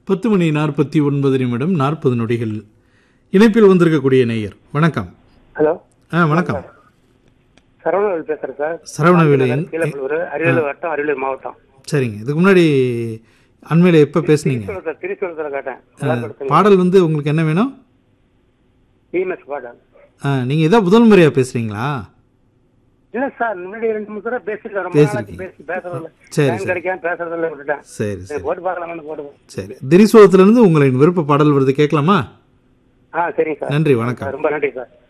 பத்து மணி நாற்பத்தி ஒன்பது நிமிடம் நாற்பது நொடிகள் இணைப்பில் வந்திருக்கக்கூடிய நேயர் வணக்கம் ஹலோ ஆ வணக்கம் சரவணவேல் பேசுறேன் சார் சரவணவேலு எங்க- கீழப்பள்ளூர் அரியலூர் வட்டம் அரியலூர் மாவட்டம் சரிங்க இதுக்கு முன்னாடி அண்மையில் எப்போ பேசுனீங்க திருச்சூரத்தில் திருச்சூரத்தில் கேட்டேன் நல்லா கொடுத்துங்க பாடல் வந்து உங்களுக்கு என்ன வேணும் பிஎம்எஸ் பாடல் ஆ நீங்கள் இதான் முதல் முறையாக பேசுகிறீங்களா இல்ல சார் முன்னாடி ரெண்டு மூணு தடவை பேசிருக்கேன் ரொம்ப நாளாச்சு பேசிருக்கீங்க. பேசி பேசுறதில்ல சரி, டைம் சரி. கிடைக்காம பேசுறதில்ல விட்டுட்டேன் சரி சரி, சரி போட்டு பார்க்கலாம்னு போடுவோம் சரி திரிசுவத்திலிருந்து உங்களின் விருப்ப பாடல் வருது கேட்கலாமா ஆ சரிங்க சார் நன்றி வணக்கம் ரொம்ப நன்றி சார்